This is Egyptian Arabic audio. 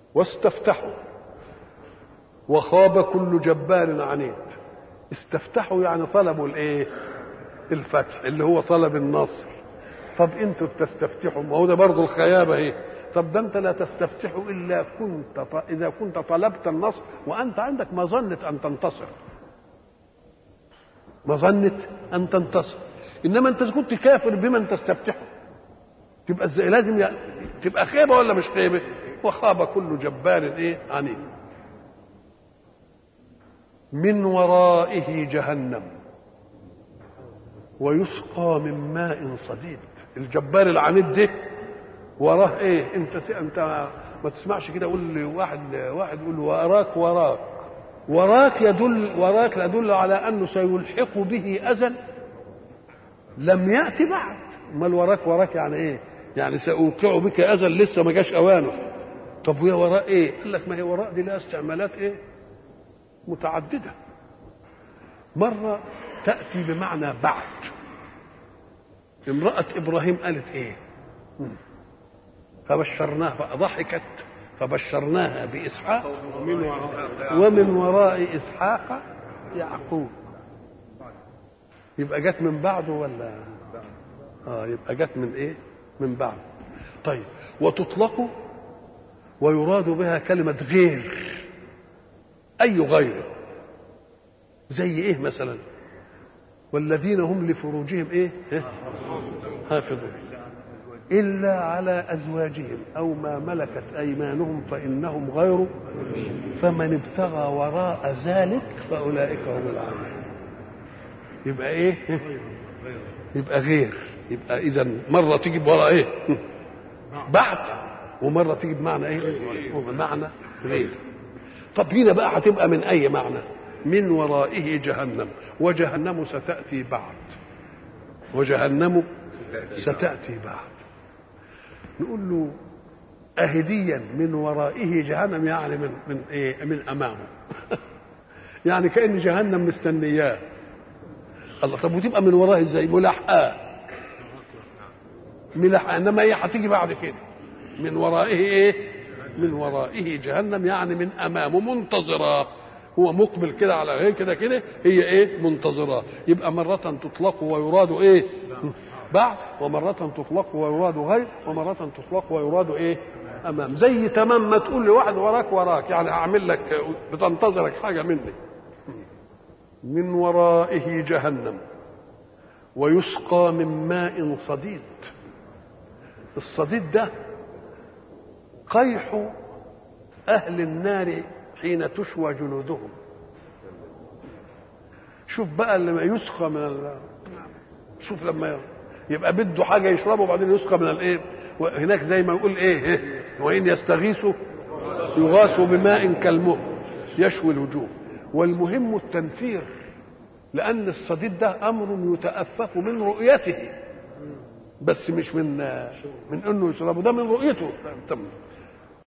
واستفتحوا وخاب كل جبار عنيد استفتحوا يعني طلبوا الايه الفتح اللي هو طلب النصر طب انتوا بتستفتحوا ما هو ده برضه الخيابه اهي طب ده انت لا تستفتح الا كنت ط... اذا كنت طلبت النصر وانت عندك مظنه ان تنتصر مظنه ان تنتصر انما انت إذا كنت كافر بمن تستفتحه تبقى ازاي لازم ي... تبقى خيبه ولا مش خيبه وخاب كل جبار ايه عنيد من ورائه جهنم ويسقى من ماء صديد الجبار العنيد ده وراه ايه انت انت ما تسمعش كده يقول لي واحد واحد يقول وراك وراك وراك يدل وراك يدل على انه سيلحق به اذى لم ياتي بعد امال وراك وراك يعني ايه يعني ساوقع بك اذى لسه ما جاش اوانه طب وهي وراء ايه قال لك ما هي وراء دي لها استعمالات ايه متعدده مره تاتي بمعنى بعد امراه ابراهيم قالت ايه فبشرناها فضحكت فبشرناها باسحاق ومن وراء اسحاق يعقوب يبقى جت من بعده ولا اه يبقى جت من ايه من بعد طيب وتطلق ويراد بها كلمة غير أي غير زي إيه مثلا والذين هم لفروجهم إيه حافظون إلا على أزواجهم أو ما ملكت أيمانهم فإنهم غير فمن ابتغى وراء ذلك فأولئك هم العادون يبقى إيه يبقى غير يبقى إذا مرة تيجي وراء إيه بعد ومرة تيجي بمعنى إيه بمعنى غير طب هنا بقى هتبقى من أي معنى من ورائه جهنم وجهنم ستأتي بعد وجهنم ستأتي بعد نقول له أهديا من ورائه جهنم يعني من من إيه من أمامه يعني كأن جهنم مستنياه الله طب وتبقى من وراه ازاي ملاحقاه ملاحقاه انما هي هتيجي بعد كده من ورائه ايه من ورائه جهنم يعني من امامه منتظره هو مقبل كده على غير كده كده هي ايه منتظره يبقى مره تطلق ويراد ايه بعد ومرة تطلق ويراد غير ومرة تطلق ويراد ايه امام زي تمام ما تقول لواحد وراك وراك يعني اعمل لك بتنتظرك حاجة مني من ورائه جهنم ويسقى من ماء صديد الصديد ده قيح اهل النار حين تشوى جلودهم شوف بقى لما يسقى من ال... شوف لما يبقى بده حاجه يشربه وبعدين يسقى من الايه هناك زي ما يقول ايه وان يستغيثوا يغاثوا بماء كالمهل يشوي الوجوه والمهم التنفير لان الصديد ده امر يتأفف من رؤيته بس مش من من انه يشربه ده من رؤيته